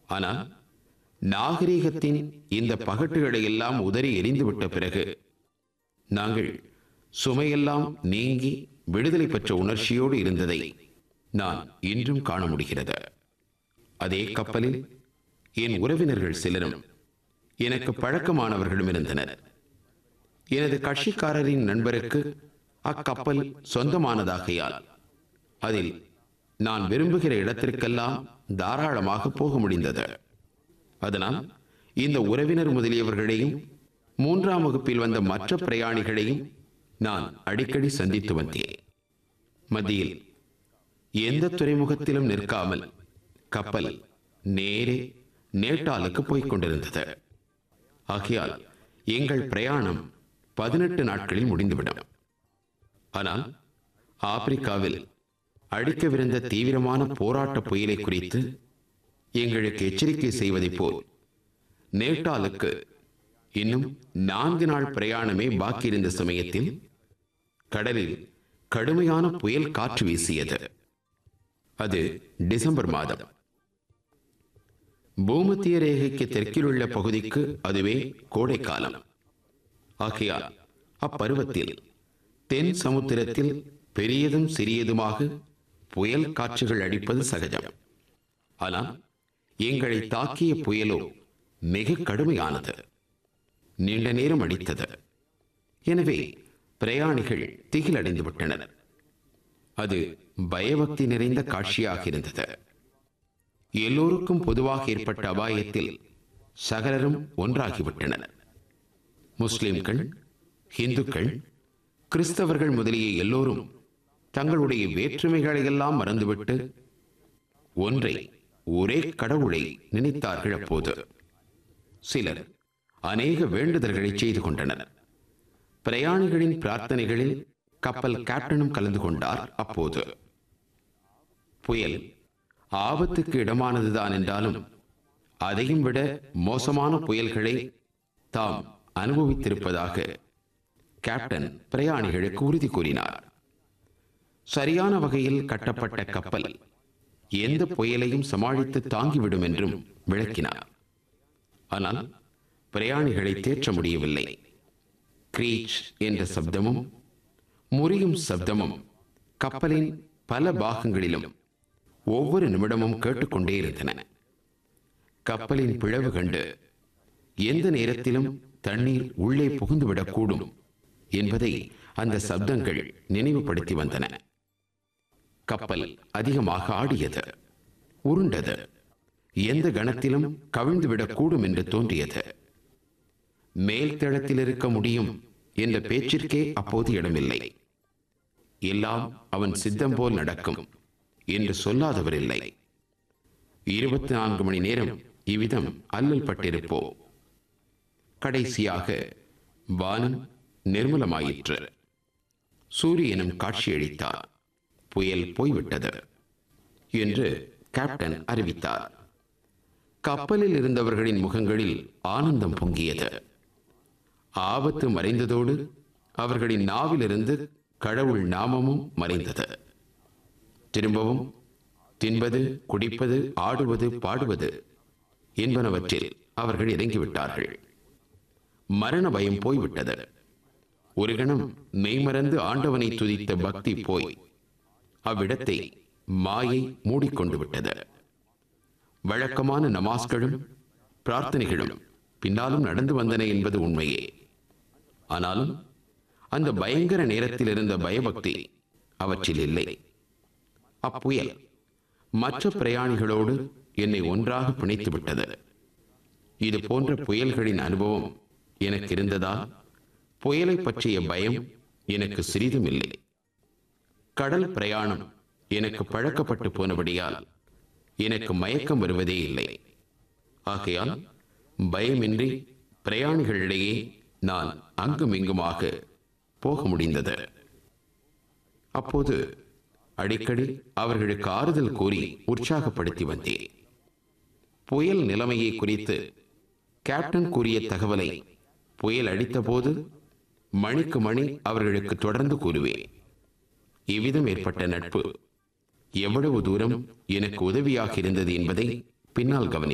ஆனால் நாகரீகத்தின் இந்த பகட்டுகளை எல்லாம் உதறி எரிந்துவிட்ட பிறகு நாங்கள் சுமையெல்லாம் நீங்கி விடுதலை பெற்ற உணர்ச்சியோடு இருந்ததை நான் இன்றும் காண முடிகிறது அதே கப்பலில் என் உறவினர்கள் சிலரும் எனக்கு பழக்கமானவர்களும் இருந்தனர் எனது கட்சிக்காரரின் நண்பருக்கு அக்கப்பல் சொந்தமானதாகையால் அதில் நான் விரும்புகிற இடத்திற்கெல்லாம் தாராளமாக போக முடிந்தது அதனால் இந்த உறவினர் முதலியவர்களையும் மூன்றாம் வகுப்பில் வந்த மற்ற பிரயாணிகளையும் நான் அடிக்கடி சந்தித்து வந்தேன் மத்தியில் எந்த துறைமுகத்திலும் நிற்காமல் கப்பல் நேரே நேட்டாலுக்கு போய்க் கொண்டிருந்தது ஆகையால் எங்கள் பிரயாணம் பதினெட்டு நாட்களில் முடிந்துவிடும் ஆனால் ஆப்பிரிக்காவில் அடிக்கவிருந்த தீவிரமான போராட்ட புயலை குறித்து எங்களுக்கு எச்சரிக்கை செய்வதைப் போல் நேட்டாலுக்கு இன்னும் நான்கு நாள் பிரயாணமே பாக்கியிருந்த சமயத்தில் கடலில் கடுமையான புயல் காற்று வீசியது அது டிசம்பர் மாதம் பூமத்திய ரேகைக்கு தெற்கில் உள்ள பகுதிக்கு அதுவே கோடைக்காலம் ஆகையால் அப்பருவத்தில் தென் சமுத்திரத்தில் பெரியதும் சிறியதுமாக புயல் காற்றுகள் அடிப்பது சகஜம் ஆனால் எங்களை தாக்கிய புயலோ மிக கடுமையானது நீண்ட நேரம் அடித்தது எனவே பிரயாணிகள் திகிலடைந்து விட்டனர் அது பயபக்தி நிறைந்த காட்சியாக இருந்தது எல்லோருக்கும் பொதுவாக ஏற்பட்ட அபாயத்தில் சகலரும் ஒன்றாகிவிட்டனர் முஸ்லிம்கள் இந்துக்கள் கிறிஸ்தவர்கள் முதலிய எல்லோரும் தங்களுடைய வேற்றுமைகளை எல்லாம் மறந்துவிட்டு ஒன்றை ஒரே கடவுளை நினைத்தார்கள் அப்போது சிலர் அநேக வேண்டுதல்களை செய்து கொண்டனர் பிரயாணிகளின் பிரார்த்தனைகளில் கப்பல் கேப்டனும் கலந்து கொண்டார் அப்போது புயல் ஆபத்துக்கு இடமானதுதான் என்றாலும் அதையும் விட மோசமான புயல்களை தாம் அனுபவித்திருப்பதாக கேப்டன் பிரயாணிகளுக்கு உறுதி கூறினார் சரியான வகையில் கட்டப்பட்ட கப்பல் எந்த புயலையும் சமாளித்து தாங்கிவிடும் என்றும் விளக்கினார் ஆனால் பிரயாணிகளை தேற்ற முடியவில்லை கிரீச் என்ற சப்தமும் முறியும் சப்தமும் கப்பலின் பல பாகங்களிலும் ஒவ்வொரு நிமிடமும் கேட்டுக்கொண்டே இருந்தன கப்பலின் பிளவு கண்டு எந்த நேரத்திலும் தண்ணீர் உள்ளே புகுந்துவிடக்கூடும் என்பதை அந்த சப்தங்கள் நினைவுபடுத்தி வந்தன கப்பல் அதிகமாக ஆடியது உருண்டது எந்த கணத்திலும் கவிழ்ந்துவிடக்கூடும் என்று தோன்றியது மேல் தளத்தில் இருக்க முடியும் என்ற பேச்சிற்கே அப்போது இடமில்லை எல்லாம் அவன் சித்தம் போல் நடக்கும் என்று சொல்லாதவர் இல்லை இருபத்தி நான்கு மணி நேரம் இவ்விதம் அல்லல் பட்டிருப்போ கடைசியாக வானம் நிர்மலமாயிற்று சூரியனும் காட்சியளித்தார் புயல் போய்விட்டது என்று கேப்டன் அறிவித்தார் கப்பலில் இருந்தவர்களின் முகங்களில் ஆனந்தம் பொங்கியது ஆபத்து மறைந்ததோடு அவர்களின் நாவிலிருந்து கடவுள் நாமமும் மறைந்தது திரும்பவும் தின்பது குடிப்பது ஆடுவது பாடுவது என்பனவற்றில் அவர்கள் இறங்கிவிட்டார்கள் மரண பயம் போய்விட்டது ஒரு கணம் மெய்மறந்து ஆண்டவனை துதித்த பக்தி போய் அவ்விடத்தை மாயை மூடிக்கொண்டு விட்டது வழக்கமான நமாஸ்களும் பிரார்த்தனைகளும் பின்னாலும் நடந்து வந்தன என்பது உண்மையே ஆனாலும் அந்த பயங்கர நேரத்தில் இருந்த பயபக்தி அவற்றில் இல்லை அப்புயல் மற்ற பிரயாணிகளோடு என்னை ஒன்றாக பிணைத்து விட்டது இது போன்ற புயல்களின் அனுபவம் எனக்கு இருந்ததால் புயலை பற்றிய பயம் எனக்கு சிறிதும் இல்லை கடல் பிரயாணம் எனக்கு பழக்கப்பட்டு போனபடியால் எனக்கு மயக்கம் வருவதே இல்லை ஆகையால் பயமின்றி பிரயாணிகளிடையே நான் அங்கும் இங்குமாக போக முடிந்தது அப்போது அடிக்கடி அவர்களுக்கு ஆறுதல் கூறி உற்சாகப்படுத்தி வந்தேன் புயல் நிலைமையை குறித்து கேப்டன் கூறிய தகவலை புயல் அடித்தபோது மணிக்கு மணி அவர்களுக்கு தொடர்ந்து கூறுவேன் இவ்விதம் ஏற்பட்ட நட்பு எவ்வளவு தூரம் எனக்கு உதவியாக இருந்தது என்பதை பின்னால் கவனி